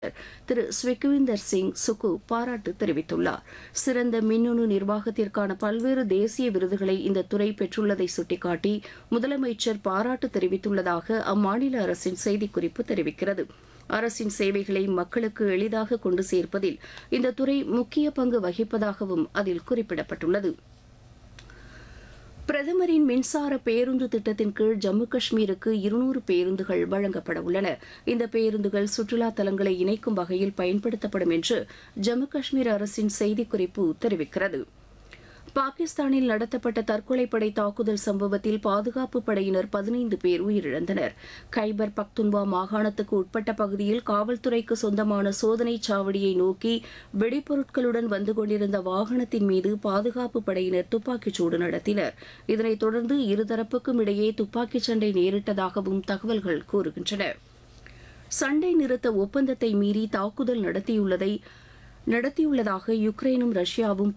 திரு ஸ்விக்விந்தர் சிங் சுக்கு பாராட்டு தெரிவித்துள்ளார் சிறந்த மின்னணு நிர்வாகத்திற்கான பல்வேறு தேசிய விருதுகளை இந்த துறை பெற்றுள்ளதை சுட்டிக்காட்டி முதலமைச்சர் பாராட்டு தெரிவித்துள்ளதாக அம்மாநில அரசின் செய்திக்குறிப்பு தெரிவிக்கிறது அரசின் சேவைகளை மக்களுக்கு எளிதாக கொண்டு சேர்ப்பதில் இந்த துறை முக்கிய பங்கு வகிப்பதாகவும் அதில் குறிப்பிடப்பட்டுள்ளது பிரதமரின் மின்சார பேருந்து திட்டத்தின் கீழ் ஜம்மு காஷ்மீருக்கு இருநூறு பேருந்துகள் வழங்கப்பட உள்ளன இந்த பேருந்துகள் சுற்றுலா தலங்களை இணைக்கும் வகையில் பயன்படுத்தப்படும் என்று ஜம்மு காஷ்மீர் அரசின் செய்திக்குறிப்பு தெரிவிக்கிறது பாகிஸ்தானில் நடத்தப்பட்ட தற்கொலைப்படை தாக்குதல் சம்பவத்தில் பாதுகாப்பு படையினர் பதினைந்து பேர் உயிரிழந்தனர் கைபர் பக்துன்வா மாகாணத்துக்கு உட்பட்ட பகுதியில் காவல்துறைக்கு சொந்தமான சோதனைச் சாவடியை நோக்கி வெடிபொருட்களுடன் வந்து கொண்டிருந்த வாகனத்தின் மீது பாதுகாப்பு படையினர் துப்பாக்கிச் சூடு நடத்தினர் இதனைத் தொடர்ந்து இருதரப்புக்கும் இடையே துப்பாக்கிச் சண்டை நேரிட்டதாகவும் தகவல்கள் கூறுகின்றன சண்டை நிறுத்த ஒப்பந்தத்தை மீறி தாக்குதல் நடத்தியுள்ளதை நடத்தியுள்ளதாக யுக்ரைனும் ரஷ்யாவும்